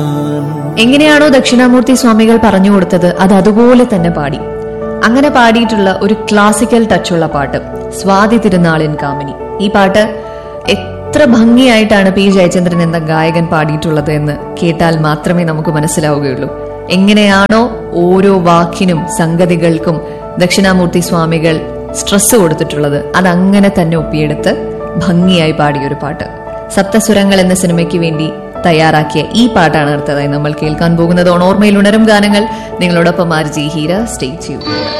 എങ്ങനെയാണോ ദക്ഷിണാമൂർത്തി സ്വാമികൾ പറഞ്ഞു കൊടുത്തത് അത് അതുപോലെ തന്നെ പാടി അങ്ങനെ പാടിയിട്ടുള്ള ഒരു ക്ലാസിക്കൽ ടച്ചുള്ള പാട്ട് സ്വാതി തിരുനാളിൻ കാമിനി ഈ പാട്ട് എത്ര ഭംഗിയായിട്ടാണ് പി ജയചന്ദ്രൻ എന്ന ഗായകൻ പാടിയിട്ടുള്ളത് എന്ന് കേട്ടാൽ മാത്രമേ നമുക്ക് മനസ്സിലാവുകയുള്ളൂ എങ്ങനെയാണോ ഓരോ വാക്കിനും സംഗതികൾക്കും ദക്ഷിണാമൂർത്തി സ്വാമികൾ സ്ട്രെസ് കൊടുത്തിട്ടുള്ളത് അതങ്ങനെ തന്നെ ഒപ്പിയെടുത്ത് ഭംഗിയായി പാടിയൊരു പാട്ട് സപ്തസ്വരങ്ങൾ എന്ന സിനിമയ്ക്ക് വേണ്ടി തയ്യാറാക്കിയ ഈ പാട്ടാണ് അടുത്തതായി നമ്മൾ കേൾക്കാൻ പോകുന്നത് ഓണോർമയിൽ ഉണരും ഗാനങ്ങൾ നിങ്ങളോടൊപ്പം ആർജി ഹീര സ്റ്റേ ചെയ്യൂ